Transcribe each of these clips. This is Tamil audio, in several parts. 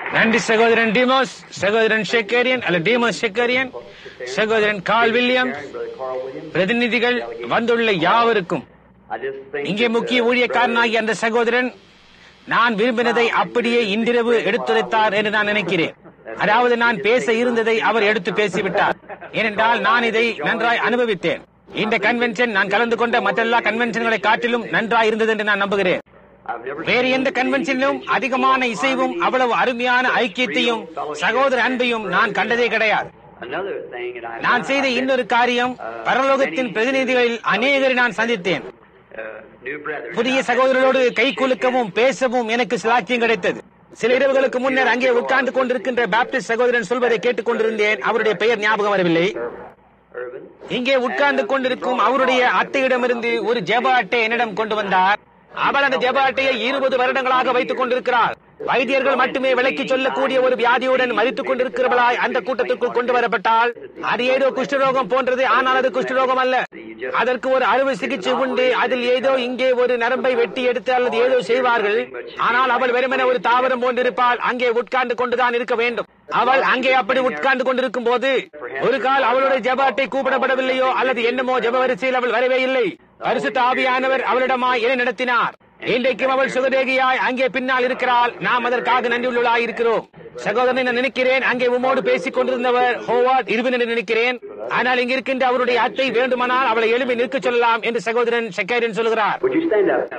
நன்றி சகோதரன் டிமோஸ் சகோதரன் ஷெக்கரியன் அல்ல டிமோஸ் ஷெக்கரியன் சகோதரன் கால் வில்லியம் பிரதிநிதிகள் வந்துள்ள யாவருக்கும் இங்கே முக்கிய ஊழியக்காரனாகிய அந்த சகோதரன் நான் விரும்பினதை அப்படியே இன்றிரவு எடுத்துரைத்தார் என்று நான் நினைக்கிறேன் அதாவது நான் பேச இருந்ததை அவர் எடுத்து பேசிவிட்டார் ஏனென்றால் நான் இதை நன்றாய் அனுபவித்தேன் இந்த கன்வென்ஷன் நான் கலந்து கொண்ட மற்றெல்லா கன்வென்ஷன்களை காட்டிலும் நன்றாய் இருந்தது என்று நான் நம்புகிறேன் வேறு எந்த கன்வென்ஷனிலும் அதிகமான இசைவும் அவ்வளவு அருமையான ஐக்கியத்தையும் சகோதர அன்பையும் நான் கண்டதே கிடையாது நான் செய்த இன்னொரு காரியம் பரலோகத்தின் பிரதிநிதிகளில் அநேகரை நான் சந்தித்தேன் புதிய சகோதரரோடு கை குலுக்கவும் பேசவும் எனக்கு சிலாக்கியம் கிடைத்தது சில இரவுகளுக்கு முன்னர் அங்கே உட்கார்ந்து கொண்டிருக்கின்ற பாப்டிஸ்ட் சகோதரன் சொல்வதை கேட்டுக் கொண்டிருந்தேன் அவருடைய பெயர் ஞாபகம் வரவில்லை இங்கே உட்கார்ந்து கொண்டிருக்கும் அவருடைய அட்டையிடமிருந்து ஒரு ஜெப அட்டை என்னிடம் கொண்டு வந்தார் அவள் அந்த ஜெப அட்டையை இருபது வருடங்களாக வைத்துக் கொண்டிருக்கிறார் வைத்தியர்கள் மட்டுமே விலக்கி சொல்லக்கூடிய ஒரு வியாதியுடன் மதித்துக் கொண்டிருக்கிறவளாய் அந்த கூட்டத்திற்குள் கொண்டு வரப்பட்டால் அது ஏதோ குஷ்டரோகம் போன்றது ஆனால் அது குஷ்டரோகம் அல்ல அதற்கு ஒரு அறுவை சிகிச்சை உண்டு அதில் ஏதோ இங்கே ஒரு நரம்பை வெட்டி எடுத்து அல்லது ஏதோ செய்வார்கள் ஆனால் அவள் வெறுமனே ஒரு தாவரம் போன்றிருப்பால் அங்கே உட்கார்ந்து கொண்டுதான் இருக்க வேண்டும் அவள் அங்கே அப்படி உட்கார்ந்து கொண்டிருக்கும் போது ஒரு கால் அவளுடைய ஜெப அட்டை கூப்பிடப்படவில்லையோ அல்லது என்னமோ ஜெப வரிசையில் அவள் வரவே இல்லை பரிசுத்த ஆவியானவர் அவளிடமா என நடத்தினார் இன்றைக்கும் அவள் சுகதேகியாய் அங்கே பின்னால் இருக்கிறாள் நாம் அதற்காக நன்றியுள்ளவளாய் இருக்கிறோம் சகோதரனை நான் நினைக்கிறேன் அங்கே உமோடு பேசிக் கொண்டிருந்தவர் ஹோவார்ட் இருவன் என்று நினைக்கிறேன் ஆனால் இங்க இருக்கின்ற அவருடைய அத்தை வேண்டுமானால் அவளை எழுப்பி நிற்க சொல்லலாம் என்று சகோதரன் செக்கேரியன் சொல்கிறார் Would you stand up?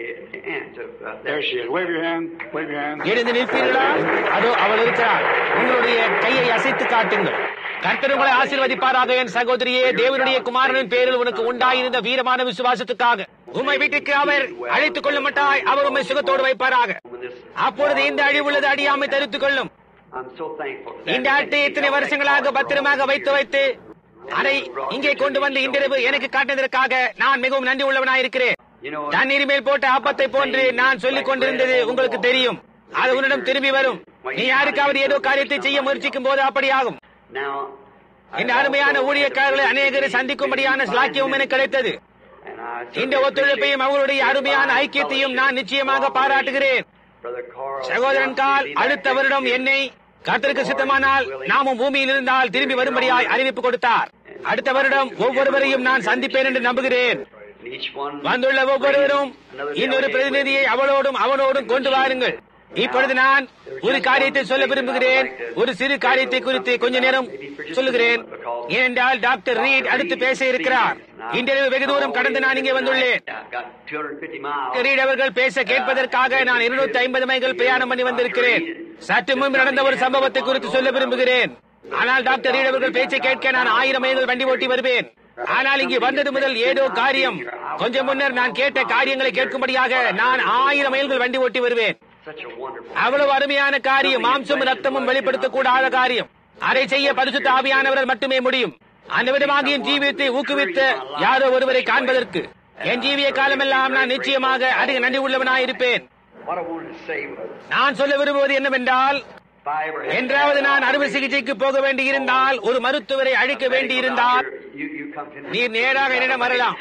There she is. Wave your hand. Wave your hand. எழுந்து நிற்பீர்களா அதோ அவள் இருக்கிறாள் உங்களுடைய கையை அசைத்து காட்டுங்கள் கர்த்தர் உங்களை ஆசீர்வதிப்பாராக என் சகோதரியே தேவனுடைய குமாரனின் பேரில் உனக்கு உண்டாயிருந்த வீரமான விசுவாசத்துக்காக உம்மை வீட்டுக்கு அவர் அழைத்துக் கொள்ள மாட்டாய் அவர் உம்மை சுகத்தோடு வைப்பாராக அப்பொழுது இந்த அழிவுள்ளது அடியாமை தடுத்துக் கொள்ளும் I'm so thankful. இந்த அட்டை இத்தனை வருஷங்களாக பத்திரமாக வைத்து வைத்து அதை இங்கே கொண்டு வந்து இன்றிரவு எனக்கு காட்டினதற்காக நான் மிகவும் நன்றி உள்ளவனாயிருக்கிறேன் You know, தண்ணீர் மேல் போட்ட ஆப்பத்தை போன்று நான் சொல்லிக் கொண்டிருந்தது உங்களுக்கு தெரியும் அது உன்னிடம் திரும்பி வரும் நீ யாருக்காவது ஏதோ காரியத்தை செய்ய முயற்சிக்கும் போது அப்படியாகும் now, இந்த அருமையான ஊழியக்காரர்களை அநேகரை சந்திக்கும்படியான சாக்கியமும் எனக்கு கிடைத்தது and I இந்த ஒத்துழைப்பையும் அவர்களுடைய அருமையான ஐக்கியத்தையும் நான் நிச்சயமாக பாராட்டுகிறேன் Brother Carl. சகோதரன் கால் அடுத்த வருடம் என்னை கர்த்தருக்கு சித்தமானால் நாமும் பூமியில் இருந்தால் திரும்பி வரும்படியாய் அறிவிப்பு கொடுத்தார் அடுத்த வருடம் ஒவ்வொருவரையும் நான் சந்திப்பேன் என்று நம்புகிறேன் And each one வந்துள்ள ஒவ்வொருவரும் இன்னொரு பிரதிநிதியை அவளோடும் அவனோடும் கொண்டு வாருங்கள் இப்பொழுது நான் ஒரு காரியத்தை சொல்ல விரும்புகிறேன் ஒரு சிறு காரியத்தை குறித்து கொஞ்ச நேரம் சொல்லுகிறேன் ஏனென்றால் டாக்டர் ரீட் அடுத்து பேச இருக்கிறார் இன்றைய வெகு தூரம் கடந்து நான் இங்கே வந்துள்ளேன் I've got 250 miles. ரீட் அவர்கள் பேச கேட்பதற்காக நான் இருநூத்தி ஐம்பது மைல்கள் பிரயாணம் பண்ணி வந்திருக்கிறேன் சற்று முன்பு நடந்த ஒரு சம்பவத்தை குறித்து சொல்ல விரும்புகிறேன் ஆனால் டாக்டர் ரீட் அவர்கள் பேச்சை கேட்க நான் ஆயிரம் மைல்கள் வண்டி ஓட்டி வருவேன் ஆனால் இங்கே வந்தது முதல் ஏதோ காரியம் கொஞ்சம் முன்னர் நான் கேட்ட காரியங்களை கேட்கும்படியாக நான் ஆயிரம் மைல்கள் வண்டி ஓட்டி வருவேன் Such a wonderful. அவ்வளவு அருமையான காரியம் மாம்சமும் ரத்தமும் வெளிப்படுத்தக்கூடாத காரியம் அதை செய்ய பரிசுத்த ஆவியானவர்கள் மட்டுமே முடியும் அந்த விதமாக என் ஜீவியத்தை ஊக்குவித்த யாரோ ஒருவரை காண்பதற்கு என் ஜீவிய காலமெல்லாம் நான் நிச்சயமாக அதிக நன்றி உள்ளவனாயிருப்பேன் What I wanted to say was, நான் சொல்ல விரும்புவது என்னவென்றால் if I ever had என்றாவது நான் அறுவை சிகிச்சைக்கு போக வேண்டியிருந்தால் ஒரு மருத்துவரை அழைக்க வேண்டியிருந்தால் you, you come to me. நீர் நேராக என்னிடம் வரலாம்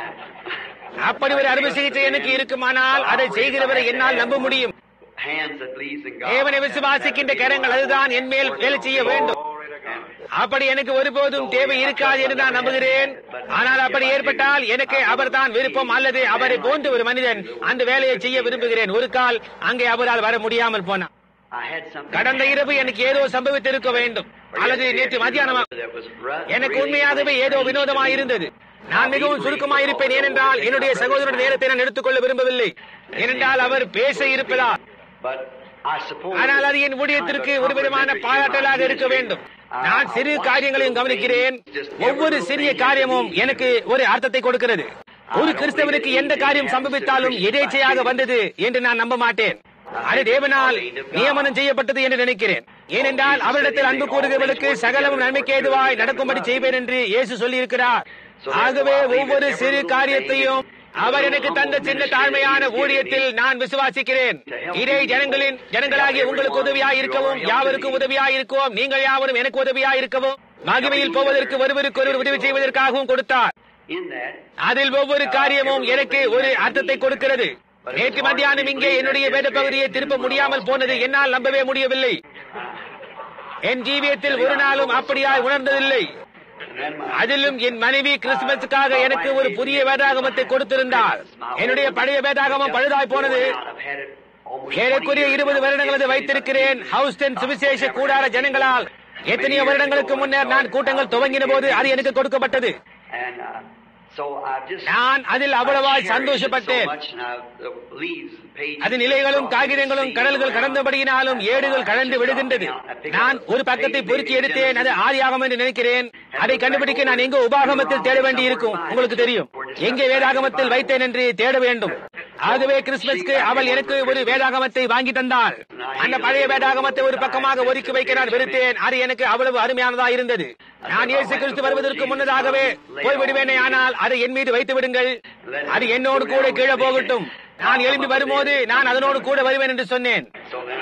அப்படி ஒரு அறுவை சிகிச்சை எனக்கு இருக்குமானால் அதை செய்கிறவரை என்னால் நம்ப முடியும் Hands that believes in God. தேவனை விசுவாசிக்கின்ற கரங்கள் அதுதான் என் மேல் வேலை செய்ய வேண்டும் அப்படி எனக்கு ஒருபோதும் தேவை இருக்காது என்று நான் நம்புகிறேன் ஆனால் அப்படி ஏற்பட்டால் எனக்கு அவர்தான் விருப்பம் அல்லது அவரை போன்ற ஒரு மனிதன் அந்த வேலையை செய்ய விரும்புகிறேன் ஒரு கால் அங்கே அவரால் வர முடியாமல் போனார் I had something. கடந்த இரவு எனக்கு ஏதோ சம்பவித்திருக்க வேண்டும் அல்லது நேற்று மத்தியானமா that was ru- எனக்கு really உண்மையாகவே ஏதோ வினோதமாய் இருந்தது நான் மிகவும் சுருக்கமாய் இருப்பேன் ஏனென்றால் என்னுடைய சகோதரன் நேரத்தை நான் எடுத்துக்கொள்ள விரும்பவில்லை ஏனென்றால் அவர் பேச இருப்பதால் But I suppose. ஆனால் அது என் ஊழியத்திற்கு ஒரு விதமான பாராட்டலாக இருக்க வேண்டும் நான் சிறு காரியங்களையும் கவனிக்கிறேன் ஒவ்வொரு சிறிய காரியமும் எனக்கு ஒரு அர்த்தத்தை கொடுக்கிறது ஒரு கிறிஸ்தவனுக்கு எந்த காரியம் சம்பவித்தாலும் எதேச்சையாக வந்தது என்று நான் நம்ப மாட்டேன் அது தேவனால் நியமனம் செய்யப்பட்டது என்று நினைக்கிறேன் ஏனென்றால் அவரிடத்தில் அன்பு கூறுகிறவர்களுக்கு சகலமும் நன்மைக்கு ஏதுவாய் நடக்கும்படி செய்வேன் என்று இயேசு சொல்லியிருக்கிறார் ஆகவே ஒவ்வொரு சிறு காரியத்தையும் அவர் எனக்கு தந்த சின்ன தாழ்மையான ஊழியத்தில் நான் விசுவாசிக்கிறேன் இதை ஜனங்களின் ஜனங்களாகிய உங்களுக்கு உதவியாய் இருக்கவும் யாவருக்கும் உதவியாய் இருக்கவும் நீங்கள் யாவரும் எனக்கு உதவியாய் இருக்கவும் மகிமையில் போவதற்கு ஒருவருக்கு ஒருவர் உதவி செய்வதற்காகவும் கொடுத்தார் In that, அதில் ஒவ்வொரு காரியமும் எனக்கு ஒரு அர்த்தத்தை கொடுக்கிறது நேற்று மத்தியானம் இங்கே என்னுடைய வேத பகுதியை திருப்ப முடியாமல் போனது என்னால் நம்பவே முடியவில்லை என் ஜீவியத்தில் ஒரு நாளும் அப்படியாய் உணர்ந்ததில்லை அதிலும் என் மனைவி கிறிஸ்துமஸுக்காக எனக்கு ஒரு புதிய வேதாகமத்தை கொடுத்திருந்தார் என்னுடைய பழைய வேதாகமம் பழுதாய் போனது ஏறக்குரிய இருபது வருடங்கள் அதை வைத்திருக்கிறேன் ஹவுஸ்டன் சுவிசேஷ கூடார ஜனங்களால் எத்தனையோ வருடங்களுக்கு முன்னர் நான் கூட்டங்கள் துவங்கின போது அது எனக்கு கொடுக்கப்பட்டது And uh, so I've just நான் அதில் அவ்வளவாய் cherished it சந்தோஷப்பட்டேன் so much, and I've- the leaves and pages அது நிலைகளும் காகிதங்களும் கடல்கள் கடந்தபடியினாலும் ஏடுகள் கடந்து விடுகின்றது நான் ஒரு பக்கத்தை பொறுக்கி எடுத்தேன் அது ஆதியாகம் என்று நினைக்கிறேன் அதை கண்டுபிடிக்க நான் எங்க உபாகமத்தில் தேட வேண்டி இருக்கும் உங்களுக்கு தெரியும் எங்கே வேதாகமத்தில் வைத்தேன் என்று தேட வேண்டும் ஆகவே கிறிஸ்துமஸ்க்கு அவள் எனக்கு ஒரு வேதாகமத்தை வாங்கி தந்தாள் அந்த பழைய வேதாகமத்தை ஒரு பக்கமாக ஒதுக்கி வைக்க நான் வெறுத்தேன் அது எனக்கு அவ்வளவு அருமையானதா இருந்தது நான் இயேசு கிறிஸ்து வருவதற்கு முன்னதாகவே போய்விடுவேனே ஆனால் அதை என் மீது வைத்து விடுங்கள் அது என்னோடு கூட கீழே போகட்டும் நான் எழும்பி வரும்போது நான் அதனோடு கூட வருவேன் என்று சொன்னேன் So then,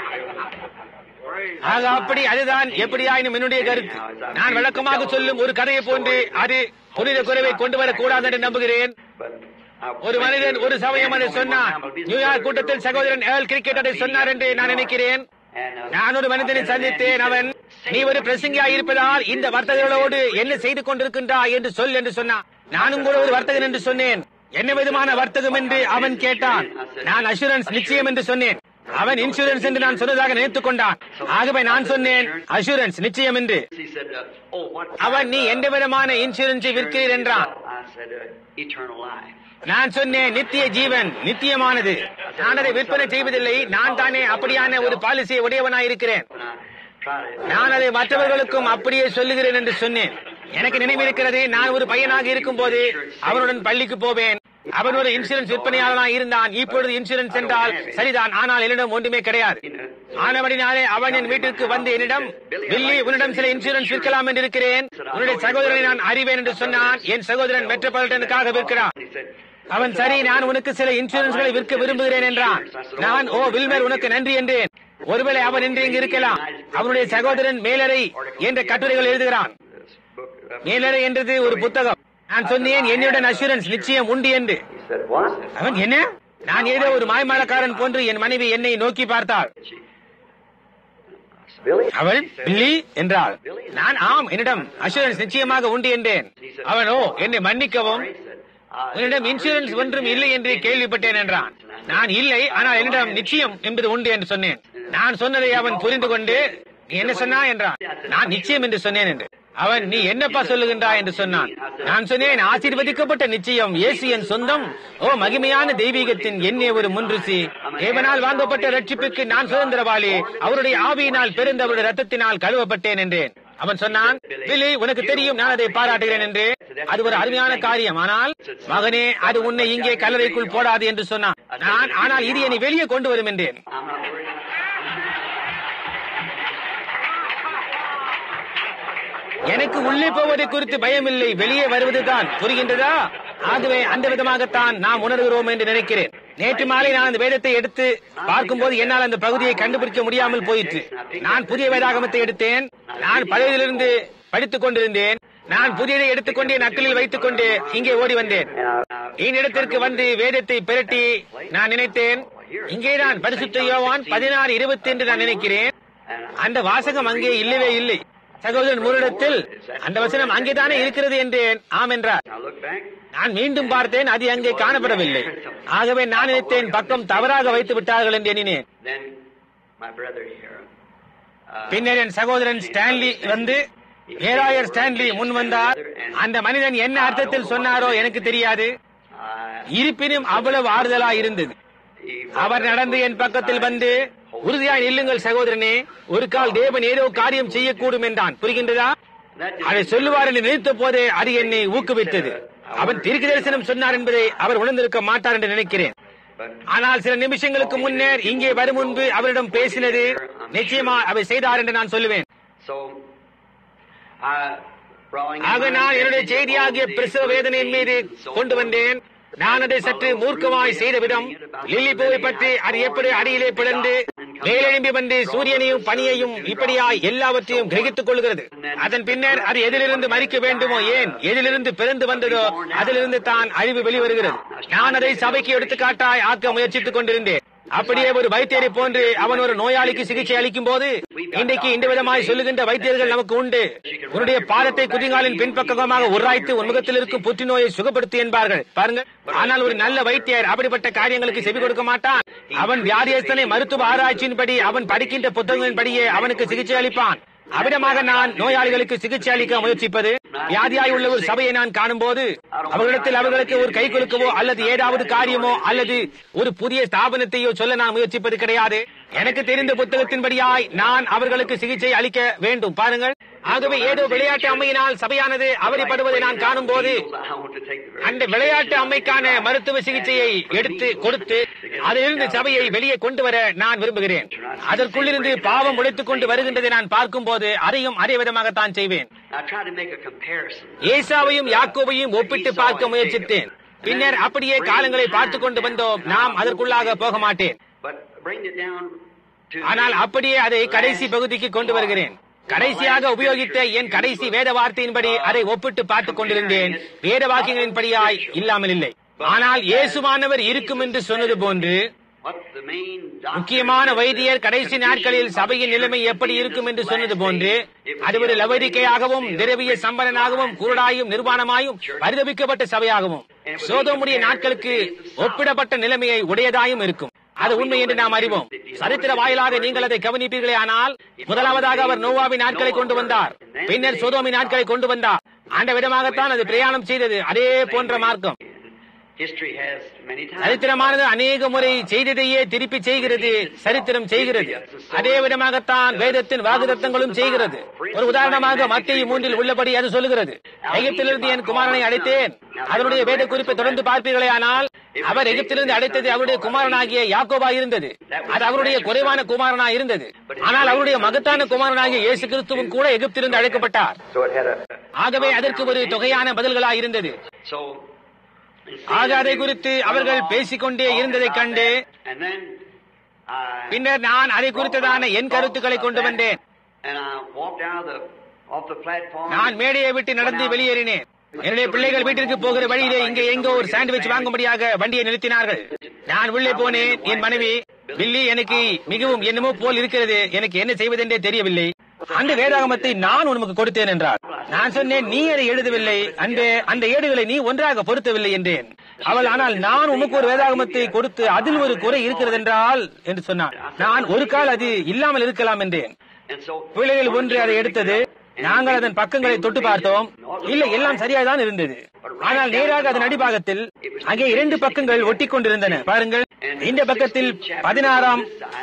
ஆக அப்படி அதுதான் எப்படியாயினும் என்னுடைய கருத்து நான் வழக்கமாக சொல்லும் ஒரு கதையை போன்று அது புனித குறைவை கொண்டு வரக்கூடாது என்று நம்புகிறேன் but I ஒரு மனிதன் ஒரு சமயம் அதை சொன்னான் நியூயார்க் கூட்டத்தில் சகோதரன் ஏர்ல் கிரிக்கெட் அதை சொன்னார் என்று நான் நினைக்கிறேன் and, uh, நான் ஒரு மனிதனை சந்தித்தேன் அவன் நீ ஒரு பிரசங்கியா இருப்பதால் இந்த வர்த்தகர்களோடு என்ன செய்து கொண்டிருக்கின்றாய் என்று சொல் என்று சொன்னான் நானும் கூட ஒரு வர்த்தகன் என்று சொன்னேன் என்ன விதமான வர்த்தகம் என்று அவன் கேட்டான் நான் அஷூரன்ஸ் நிச்சயம் என்று சொன்னேன் அவன் இன்சூரன்ஸ் என்று நான் சொன்னதாக நினைத்துக் கொண்டான் ஆகவே நான் சொன்னேன் அஷூரன்ஸ் நிச்சயம் என்று he said, uh, "Oh, what?" அவன் நீ எந்த விதமான இன்சூரன்ஸை விற்கிறீர் என்றான் I said, uh, "Eternal life." நான் சொன்னேன் நித்திய ஜீவன் நித்தியமானது நான் அதை விற்பனை செய்வதில்லை நான் தானே அப்படியான ஒரு பாலிசியை உடையவனாய் இருக்கிறேன் And I tried to. நான் அதை மற்றவர்களுக்கும் அப்படியே சொல்லுகிறேன் என்று சொன்னேன் எனக்கு நினைவிருக்கிறது நான் ஒரு பையனாக இருக்கும் போது அவனுடன் பள்ளிக்கு போவேன் அவன் ஒரு இன்சூரன்ஸ் விற்பனையாளனாக இருந்தான் இப்பொழுது இன்சூரன்ஸ் என்றால் சரிதான் ஆனால் என்னிடம் ஒன்றுமே கிடையாது ஆனபடினாலே அவன் என் வீட்டிற்கு வந்து என்னிடம் வில்லி உன்னிடம் சில இன்சூரன்ஸ் விற்கலாம் என்று இருக்கிறேன் உன்னுடைய சகோதரனை நான் அறிவேன் என்று சொன்னான் என் சகோதரன் மெட்ரோபாலிட்டனுக்காக விற்கிறான் He said, அவன் சரி நான் உனக்கு சில இன்சூரன்ஸ்களை விற்க விரும்புகிறேன் என்றான் நான் ஓ வில்மர் உனக்கு நன்றி என்றேன் ஒருவேளை அவன் இன்று இங்கு இருக்கலாம் அவனுடைய சகோதரன் மேலரை என்ற கட்டுரைகள் எழுதுகிறான் "This book." uh, மேலரை என்றது ஒரு புத்தகம் நான் சொன்னேன் என்னுடன் அஷூரன்ஸ் நிச்சயம் உண்டு என்று He said, "What?" அவன் என்ன நான் ஏதோ ஒரு மாய்மாலக்காரன் போன்று என் மனைவி என்னை நோக்கி பார்த்தாள் She, Billy. அவள் பில்லி என்றாள் நான் ஆம் என்னிடம் அஷூரன்ஸ் நிச்சயமாக உண்டு என்றேன் அவனோ என்னை மன்னிக்கவும் He said, "I." உன்னிடம் இன்சூரன்ஸ் ஒன்றும் இல்லை என்று கேள்விப்பட்டேன் என்றான் நான் இல்லை ஆனால் என்னிடம் நிச்சயம் என்பது உண்டு என்று சொன்னேன் நான் சொன்னதை அவன் புரிந்து கொண்டு நீ என்ன சொன்னா என்றான் நான் நிச்சயம் என்று சொன்னேன் என்று அவன் நீ என்னப்பா சொல்லுகின்றாய் என்று சொன்னான் நான் சொன்னேன் ஆசீர்வதிக்கப்பட்ட நிச்சயம் இயேசு என் சொந்தம் ஓ மகிமையான தெய்வீகத்தின் என்னே ஒரு முன்ருசி தேவனால் வாங்கப்பட்ட ரட்சிப்புக்கு நான் சுதந்திரவாளி அவருடைய ஆவியினால் பிறந்த அவருடைய ரத்தத்தினால் கழுவப்பட்டேன் என்றேன் அவன் சொன்னான் பில்லி உனக்கு தெரியும் நான் அதை பாராட்டுகிறேன் என்று அது ஒரு அருமையான காரியம் ஆனால் மகனே அது உன்னை இங்கே கல்லறைக்குள் போடாது என்று சொன்னான் நான் ஆனால் இது என்னை வெளியே கொண்டு வரும் என்றேன் I'm not worried. எனக்கு உள்ளே போவதை குறித்து பயமில்லை வெளியே வருவதுதான் புரிகின்றதா ஆகவே அந்த விதமாகத்தான் நாம் உணர்கிறோம் என்று நினைக்கிறேன் நேற்று மாலை நான் அந்த வேதத்தை எடுத்து பார்க்கும்போது என்னால் அந்த பகுதியை கண்டுபிடிக்க முடியாமல் போயிற்று நான் புதிய வேதாகமத்தை எடுத்தேன் நான் பழையதிலிருந்து படித்துக் கொண்டிருந்தேன் நான் புதியதை எடுத்துக்கொண்டு என் அக்கிலில் வைத்துக் கொண்டு இங்கே ஓடி வந்தேன் என்னிடத்திற்கு வந்து வேதத்தை பிரட்டி நான் நினைத்தேன் இங்கேதான் பரிசுத்த யோவான் பதினாறு இருபத்தி என்று நான் நினைக்கிறேன் அந்த வாசகம் அங்கே இல்லவே இல்லை சகோதரன் முருடத்தில் அந்த வசனம் அங்கேதானே இருக்கிறது என்றேன் ஆம் என்றார் I look back. நான் மீண்டும் பார்த்தேன் அது அங்கே காணப்படவில்லை ஆகவே நான் நினைத்தேன் பக்கம் தவறாக வைத்து விட்டார்கள் என்று எண்ணினேன் Then my brother here. Uh, பின்னர் என் சகோதரன் ஸ்டான்லி வந்து பேராயர் ஸ்டான்லி முன் வந்தார் அந்த மனிதன் என்ன அர்த்தத்தில் சொன்னாரோ எனக்கு தெரியாது I, இருப்பினும் அவ்வளவு ஆறுதலா இருந்தது he, அவர் நடந்து என் பக்கத்தில் வந்து உறுதியாய் நில்லுங்கள் சகோதரனே ஒரு கால் தேவன் ஏதோ காரியம் செய்யக்கூடும் என்றான் புரிகின்றதா that அதை சொல்லுவார் என்று நினைத்த போதே அது என்னை ஊக்குவித்தது அவன் தீர்க்க தரிசனம் சொன்னார் என்பதை அவர் உணர்ந்திருக்க மாட்டார் என்று நினைக்கிறேன் but ஆனால் சில நிமிஷங்களுக்கு முன்னர் இங்கே வரும் முன்பு அவரிடம் பேசினது நிச்சயமா அவை செய்தார் என்று நான் சொல்லுவேன் so I brought in ஆக mind நான் என்னுடைய that செய்தியாகிய all பிரசவ things வேதனையின் மீது so கொண்டு வந்தேன் நான் அதை சற்று மூர்க்கமாய் செய்த விதம் லில்லி பூவை பற்றி அது எப்படி அடியிலே பிளந்து மேலெழும்பி வந்து சூரியனையும் பனியையும் இப்படியாய் எல்லாவற்றையும் கிரகித்துக் கொள்கிறது அதன் பின்னர் அது எதிலிருந்து மறிக்க வேண்டுமோ ஏன் எதிலிருந்து பிறந்து வந்ததோ அதிலிருந்து தான் அழிவு வெளிவருகிறது நான் அதை சபைக்கு எடுத்துக்காட்டாய் ஆக்க முயற்சித்துக் கொண்டிருந்தேன் அப்படியே ஒரு வைத்தியரை போன்று அவன் ஒரு நோயாளிக்கு சிகிச்சை அளிக்கும் போது இன்றைக்கு இந்த விதமாய் சொல்லுகின்ற வைத்தியர்கள் நமக்கு உண்டு உன்னுடைய பாதத்தை குதிங்காலின் பின்பக்கமாக உராய்த்து உன் முகத்தில் இருக்கும் புற்றுநோயை சுகப்படுத்து என்பார்கள் பாருங்க ஆனால் ஒரு நல்ல வைத்தியர் அப்படிப்பட்ட காரியங்களுக்கு செவி கொடுக்க மாட்டான் அவன் வியாதியஸ்தனை மருத்துவ ஆராய்ச்சியின்படி அவன் படிக்கின்ற புத்தகங்களின்படியே அவனுக்கு சிகிச்சை அளிப்பான் அவ்விதமாக நான் நோயாளிகளுக்கு சிகிச்சை அளிக்க முயற்சிப்பது வியாதியாய் உள்ள ஒரு சபையை நான் காணும் போது அவர்களிடத்தில் அவர்களுக்கு ஒரு கை கொடுக்கவோ அல்லது ஏதாவது காரியமோ அல்லது ஒரு புதிய ஸ்தாபனத்தையோ சொல்ல நான் முயற்சிப்பது கிடையாது எனக்கு தெரிந்த புத்தகத்தின்படியாய் நான் அவர்களுக்கு சிகிச்சை அளிக்க வேண்டும் பாருங்கள் ஆகவே ஏதோ விளையாட்டு அம்மையினால் சபையானது அவதிப்படுவதை நான் காணும் போது I want to take the very அந்த விளையாட்டு அம்மைக்கான மருத்துவ சிகிச்சையை எடுத்து கொடுத்து அதிலிருந்து சபையை வெளியே கொண்டு வர நான் விரும்புகிறேன் அதற்குள்ளிருந்து பாவம் உழைத்துக் கொண்டு வருகின்றதை நான் பார்க்கும் போது அதையும் அதே விதமாகத்தான் செய்வேன் I tried to make a comparison. ஏசாவையும் யாக்கோபையும் ஒப்பிட்டு பார்க்க முயற்சித்தேன் பின்னர் அப்படியே காலங்களை பார்த்துக் கொண்டு வந்தோம் நாம் அதற்குள்ளாக போக மாட்டேன் But bring it down to ஆனால் அப்படியே அதை கடைசி பகுதிக்கு கொண்டு வருகிறேன் கடைசியாக உபயோகித்த என் கடைசி வேத வார்த்தையின்படி அதை ஒப்பிட்டு பார்த்துக் கொண்டிருந்தேன் வேத வாக்கியங்களின்படியாய் இல்லாமல் இல்லை ஆனால் இயேசுவானவர் இருக்கும் என்று சொன்னது போன்று what the main முக்கியமான வைத்தியர் கடைசி நாட்களில் சபையின் நிலைமை எப்படி இருக்கும் என்று சொன்னது போன்று அது ஒரு லவரிக்கையாகவும் திரவிய சம்பளனாகவும் குருடாயும் நிர்வாணமாயும் பரிதபிக்கப்பட்ட சபையாகவும் சோதோமுடைய நாட்களுக்கு ஒப்பிடப்பட்ட நிலைமையை உடையதாயும் இருக்கும் அது உண்மை என்று நாம் அறிவோம் சரித்திர வாயிலாக நீங்கள் அதை கவனிப்பீர்களே ஆனால் முதலாவதாக அவர் நோவாவின் நாட்களை கொண்டு வந்தார் பின்னர் சோதோமி நாட்களை கொண்டு வந்தார் அந்த விதமாகத்தான் அது பிரயாணம் செய்தது அதே போன்ற மார்க்கம் history has many times. சரித்திரமானது அநேக முறை செய்ததையே திருப்பி செய்கிறது சரித்திரம் செய்கிறது அதே விதமாகத்தான் வேதத்தின் வாக்குதத்தங்களும் செய்கிறது ஒரு உதாரணமாக மத்திய மூன்றில் உள்ளபடி அது சொல்லுகிறது எகிப்திலிருந்து என் குமாரனை அழைத்தேன் அதனுடைய வேத குறிப்பை தொடர்ந்து பார்ப்பீர்களே ஆனால் அவர் எகிப்திலிருந்து அழைத்தது அவருடைய குமாரனாகிய யாக்கோபா இருந்தது அது அவருடைய குறைவான குமாரனா இருந்தது ஆனால் அவருடைய மகத்தான குமாரனாகிய இயேசு கிறிஸ்துவும் கூட எகிப்திலிருந்து அழைக்கப்பட்டார் So it had a. ஆகவே அதற்கு ஒரு தொகையான பதில்களா இருந்தது So. ஆக அதை குறித்து அவர்கள் பேசிக்கொண்டே இருந்ததைக் கண்டு And then I. பின்னர் நான் அதை குறித்ததான என் கருத்துக்களை கொண்டு வந்தேன் And I walked out of the off the platform. நான் மேடையை விட்டு நடந்து வெளியேறினேன் என்னுடைய பிள்ளைகள் வீட்டிற்கு போகிற வழியிலே இங்கே எங்கோ ஒரு சாண்ட்விச் வாங்கும்படியாக வண்டியை நிறுத்தினார்கள் நான் உள்ளே போனேன் என் மனைவி பில்லி எனக்கு மிகவும் என்னமோ போல் இருக்கிறது எனக்கு என்ன செய்வதென்றே தெரியவில்லை அந்த வேதாகமத்தை நான் உனக்கு கொடுத்தேன் என்றார் நான் சொன்னேன் நீ அதை எழுதவில்லை அந்த அந்த ஏடுகளை நீ ஒன்றாக பொருத்தவில்லை என்றேன் அவள் ஆனால் நான் உமக்கு ஒரு வேதாகமத்தை கொடுத்து அதில் ஒரு குறை இருக்கிறது என்றால் என்று சொன்னான் நான் ஒரு கால் அது இல்லாமல் இருக்கலாம் என்றேன் And so. பிள்ளைகள் ஒன்று அதை எடுத்தது நாங்கள் அதன் பக்கங்களை தொட்டு பார்த்தோம் இல்லை எல்லாம் சரியாதான் இருந்தது ஆனால் நேராக அதன் அடிபாகத்தில் அங்கே இரண்டு பக்கங்கள் ஒட்டி கொண்டிருந்தன பாருங்கள் இந்த பக்கத்தில் பதினாறாம்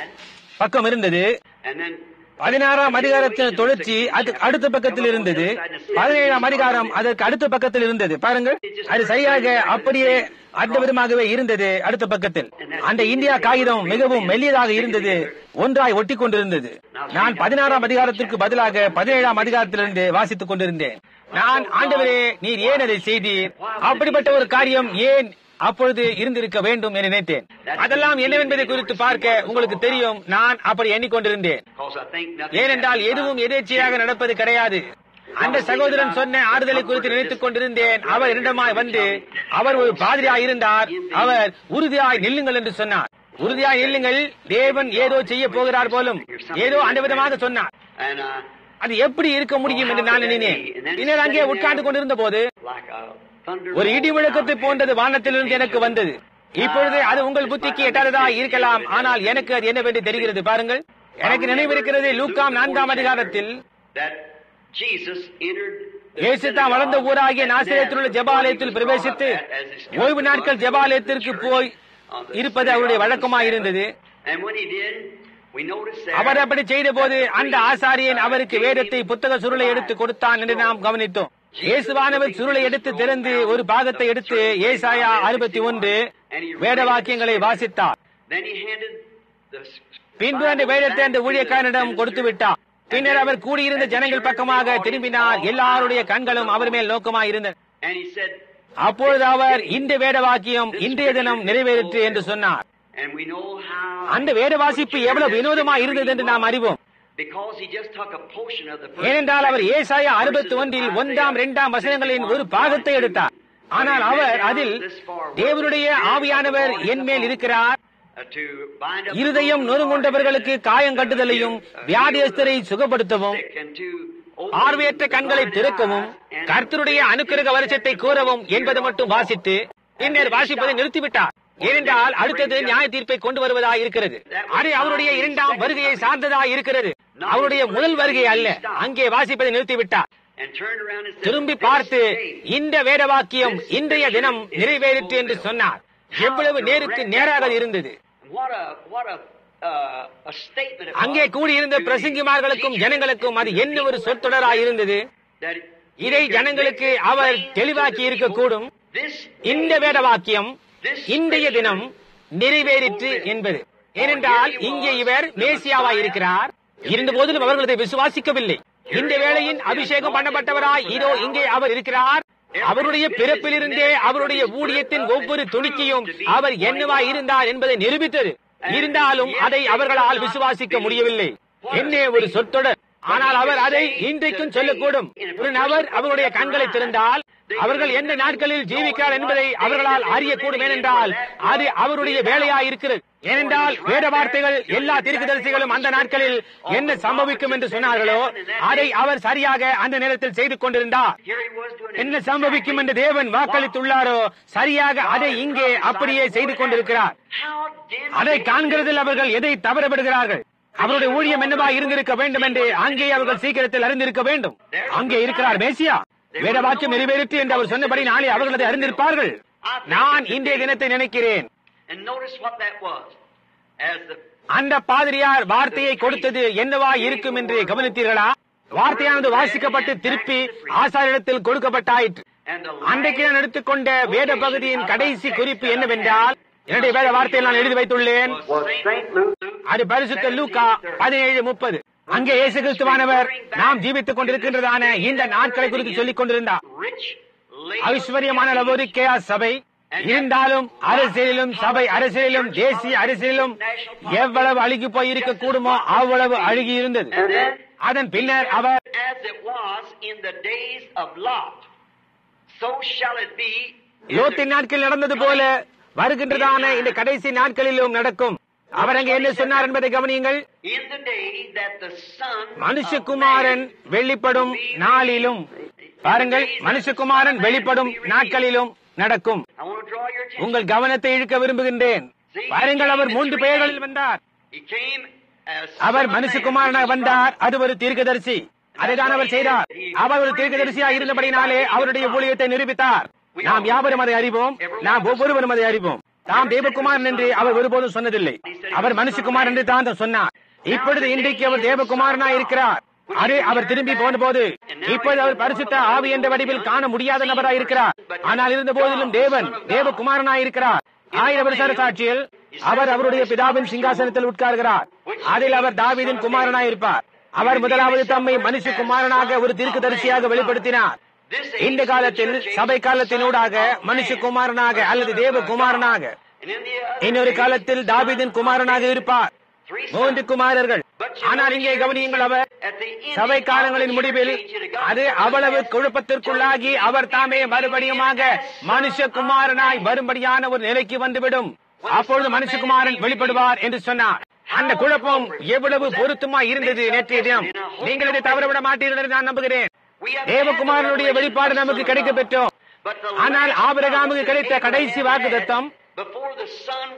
பக்கம் இருந்தது And then. பதினாறாம் அதிகாரத்தின் தொடர்ச்சி அது அடுத்த பக்கத்தில் இருந்தது பதினேழாம் அதிகாரம் அதற்கு அடுத்த பக்கத்தில் இருந்தது பாருங்கள் அது சரியாக அப்படியே அந்த விதமாகவே இருந்தது அடுத்த பக்கத்தில் அந்த இந்தியா காகிதம் மிகவும் மெல்லியதாக இருந்தது ஒன்றாய் ஒட்டி கொண்டிருந்தது நான் பதினாறாம் அதிகாரத்திற்கு பதிலாக பதினேழாம் அதிகாரத்திலிருந்து வாசித்துக் கொண்டிருந்தேன் நான் ஆண்டவரே நீர் ஏன் அதை செய்தீர் அப்படிப்பட்ட ஒரு காரியம் ஏன் அப்பொழுது இருந்திருக்க வேண்டும் என நினைத்தேன் அதெல்லாம் என்னவென்பதை குறித்து பார்க்க உங்களுக்கு தெரியும் நான் அப்படி எண்ணிக்கொண்டிருந்தேன் Because I think nothing. ஏனென்றால் எதுவும் எதேச்சையாக நடப்பது கிடையாது அந்த சகோதரன் சொன்ன ஆறுதலை குறித்து நினைத்துக் கொண்டிருந்தேன் அவர் இரண்டமாய் வந்து அவர் ஒரு பாதிரியாய் இருந்தார் அவர் உறுதியாய் நில்லுங்கள் என்று சொன்னார் உறுதியாய் நில்லுங்கள் தேவன் ஏதோ செய்ய போகிறார் போலும் ஏதோ அந்த விதமாக சொன்னார் And uh, அது எப்படி இருக்க முடியும் என்று நான் எண்ணினேன் பின்னர் அங்கே உட்கார்ந்து கொண்டிருந்த போது like a thunder. ஒரு இடி முழக்கத்தை போன்றது வானத்திலிருந்து எனக்கு வந்தது இப்பொழுது அது உங்கள் புத்திக்கு எட்டாததா இருக்கலாம் ஆனால் எனக்கு அது என்னவென்று தெரிகிறது பாருங்கள் எனக்கு நினைவிருக்கிறது லூக்காம் நான்காம் அதிகாரத்தில் That Jesus entered. இயேசு தாம் வளர்ந்த ஊராகிய நாசிரியத்தில் உள்ள ஜெபாலயத்தில் பிரவேசித்து ஓய்வு நாட்கள் ஜெபாலயத்திற்கு போய் இருப்பது அவருடைய வழக்கமாயிருந்தது And when he did, we noticed there. அவர் அப்படி செய்த போது அந்த ஆசாரியன் அவருக்கு வேதத்தை புத்தக சுருளை எடுத்து கொடுத்தான் என்று நாம் கவனித்தோம் இயேசுவானவர் சுருளை எடுத்து திறந்து ஒரு பாகத்தை எடுத்து ஏசாயா அறுபத்தி ஒன்று வேத வாக்கியங்களை வாசித்தார் Then he handed the. பின்பு அந்த வேதத்தை அந்த ஊழியக்காரனிடம் கொடுத்து விட்டார் பின்னர் அவர் கூடியிருந்த ஜனங்கள் பக்கமாக திரும்பினார் எல்லாருடைய கண்களும் அவர் மேல் நோக்கமாய் இருந்தன And he said, அப்பொழுது அவர் இந்த வேத வாக்கியம் இன்றைய தினம் நிறைவேறிற்று என்று சொன்னார் And we know how அந்த வேத வாசிப்பு எவ்வளவு வினோதமா இருந்தது என்று நாம் அறிவோம் because he just took a portion of the first ஏனென்றால் அவர் ஏசாயா அறுபத்தி ஒன்றில் ஒன்றாம் இரண்டாம் வசனங்களின் ஒரு பாகத்தை எடுத்தார் ஆனால் அவர் அதில் தேவனுடைய ஆவியானவர் என் மேல் இருக்கிறார் uh, to bind up இருதயம் நொறுங்குண்டவர்களுக்கு காயம் கட்டுதலையும் வியாதியஸ்தரை சுகப்படுத்தவும் sick and to open பார்வையற்ற கண்களை blind திறக்கவும் eyes and கர்த்தருடைய அனுக்கிரக வருஷத்தை கூறவும் என்பது மட்டும் வாசித்து பின்னர் வாசிப்பதை நிறுத்திவிட்டார் ஏனென்றால் அடுத்தது நியாய தீர்ப்பை கொண்டு வருவதாய் இருக்கிறது அது அவருடைய இரண்டாம் வருகையை சார்ந்ததாய் இருக்கிறது அவருடைய முதல் வருகை அல்ல அங்கே வாசிப்பதை நிறுத்திவிட்டார் and turned around and said, திரும்பி "This பார்த்து day இந்த வேத வாக்கியம் இன்றைய தினம் நிறைவேறிற்று என்று சொன்னார் எவ்வளவு நேருக்கு நேராக அது இருந்தது What a what a uh, a statement it அங்கே was கூடியிருந்த to the பிரசங்கிமார்களுக்கும் teachers ஜனங்களுக்கும் அது and to the என்ன ஒரு people சொற்றொடராய் இருந்தது that இதை he could ஜனங்களுக்கு make our plain to தெளிவாக்கி the இருக்கக்கூடும் people, this இந்த day வேத வாக்கியம் இன்றைய தினம் நிறைவேறிற்று என்பது ஏனென்றால் இங்கே இவர் மேசியாவாய் இருக்கிறார் இருந்த போதிலும் அவர்கள் அதை விசுவாசிக்கவில்லை இந்த வேளையின் அபிஷேகம் பண்ணப்பட்டவராய் இதோ இங்கே அவர் இருக்கிறார் அவருடைய பிறப்பிலிருந்தே அவருடைய ஊழியத்தின் ஒவ்வொரு துணிக்கையும் அவர் என்னவா இருந்தார் என்பதை நிரூபித்தது இருந்தாலும் அதை அவர்களால் விசுவாசிக்க முடியவில்லை என்ன ஒரு சொற்றொடர் ஆனால் அவர் அதை இன்றைக்கும் சொல்லக்கூடும் ஒரு நபர் அவருடைய கண்களை திறந்தால் அவர்கள் எந்த நாட்களில் ஜீவிக்கிறார் என்பதை அவர்களால் அறியக்கூடும் ஏனென்றால் அது அவருடைய வேலையா இருக்கிறது ஏனென்றால் வேத வார்த்தைகள் எல்லா தீர்க்கதரிசிகளும் அந்த நாட்களில் என்ன சம்பவிக்கும் என்று சொன்னார்களோ அதை அவர் சரியாக அந்த நேரத்தில் செய்து கொண்டிருந்தார் Here he was doing என்ன சம்பவிக்கும் என்று தேவன் வாக்களித்துள்ளாரோ சரியாக அதை இங்கே அப்படியே செய்து கொண்டிருக்கிறார் How did அதை they- காண்கிறதில் அவர்கள் எதை தவறப்படுகிறார்கள் அவருடைய ஊழியம் என்னவா இருந்திருக்க வேண்டும் என்று அங்கே அவர்கள் சீக்கிரத்தில் அறிந்திருக்க வேண்டும் அங்கே இருக்கிறார் மேசியா வேத வாக்கியம் நிறைவேறிற்று என்று அவர் சொன்னபடி நாளை அவர்கள் அதை அறிந்திருப்பார்கள் நான் இன்றைய தினத்தை நினைக்கிறேன் And notice what that was. As the அந்த பாதிரியார் வார்த்தையை கொடுத்தது என்னவா இருக்கும் என்று கவனித்தீர்களா வார்த்தையானது வாசிக்கப்பட்டு திருப்பி ஆசாரிடத்தில் கொடுக்கப்பட்டாயிற்று and the அன்றைக்கு நான் எடுத்துக்கொண்ட வேத பகுதியின் கடைசி குறிப்பு என்னவென்றால் என்னுடைய வேத வார்த்தையில் நான் எழுதி வைத்துள்ளேன் was Saint Luke அது பரிசுத்த லூக்கா பதினேழு முப்பது அங்கே இயேசு கிறிஸ்துவானவர் நாம் ஜீவித்துக் கொண்டிருக்கின்றதான இந்த நாட்களை குறித்து சொல்லிக் கொண்டிருந்தார் rich ஐஸ்வர்யமான லவோரிக்கேயா சபை இருந்தாலும் அரசியலிலும் சபை அரசியலிலும் தேசிய அரசியலிலும் எவ்வளவு அழுகி போயிருக்க கூடுமோ அவ்வளவு அழுகி இருந்தது And then, அதன் பின்னர் அவர் as it was in the days of Lot, so shall it be in லோத்தின் the, நாட்களில் நடந்தது போல வருகின்றதான இந்த கடைசி நாட்களிலும் நடக்கும் அவர் அங்கே என்ன சொன்னார் என்பதை கவனியுங்கள் in the day that the Son மனுஷகுமாரன் வெளிப்படும் நாளிலும் பாருங்கள் மனுஷகுமாரன் வெளிப்படும் நாட்களிலும் நடக்கும் I want to draw your attention. உங்கள் கவனத்தை இழுக்க விரும்புகின்றேன் பாருங்கள் அவர் மூன்று பெயர்களில் வந்தார் He came as our Son of Man, மனுஷகுமாரனாக which is வந்தார் அது ஒரு தீர்க்கதரிசி அதைதான் அவர் செய்தார் அவர் ஒரு தீர்க்கதரிசியாக இருந்தபடினாலே அவருடைய ஊழியத்தை நிரூபித்தார் நாம் யாவரும் அதை அறிவோம் நாம் ஒவ்வொருவரும் அதை அறிவோம் தாம் தேவகுமாரன் என்று அவர் ஒருபோதும் சொன்னதில்லை அவர் மனுஷகுமார் என்று தான் சொன்னார் இப்பொழுது இன்றைக்கு அவர் தேவகுமாரனா இருக்கிறார் அது அவர் திரும்பி போன போது இப்பொழுது அவர் பரிசுத்த ஆவி என்ற வடிவில் காண முடியாத நபராய் இருக்கிறார் ஆனால் இருந்த போதிலும் தேவன் தேவகுமாரனாய் இருக்கிறார் ஆயிரம் வருஷ சாட்சியில் அவர் அவருடைய பிதாவின் சிங்காசனத்தில் உட்கார்கிறார் அதில் அவர் தாவீதின் குமாரனாய் இருப்பார் அவர் முதலாவது தம்மை மனுஷ குமாரனாக ஒரு தீர்க்கதரிசியாக வெளிப்படுத்தினார் This இந்த காலத்தில் சபை காலத்தினூடாக மனுஷகுமாரனாக அல்லது தேவகுமாரனாக And in the other இன்னொரு காலத்தில் தாவீதின் குமாரனாக இருப்பார் three மூன்று குமாரர்கள் ஆனால் இங்கே கவனியுங்கள் அவர் at the end சபை of காலங்களின் the முடிவில் church age, it got அது so அவ்வளவு bad, குழப்பத்திற்குள்ளாகி அவர் தாமே மறுபடியுமாக மனுஷகுமாரனாய் வரும்படியான ஒரு நிலைக்கு வந்துவிடும் அப்பொழுது மனுஷகுமாரன் வெளிப்படுவார் என்று சொன்னார் அந்த குழப்பம் எவ்வளவு பொருத்தமா இருந்தது நேற்றைய தினம் நீங்கள் இதை தவறவிட மாட்டீர்கள் என்று நான் நம்புகிறேன் We have தேவகுமாரனுடைய had the வெளிப்பாடு revelation நமக்கு of கிடைக்க God. பெற்றோம் But the ஆனால் last ஆபிரகாமுக்கு promise கிடைத்த that கடைசி Abraham வாக்குத்தத்தம் had before the son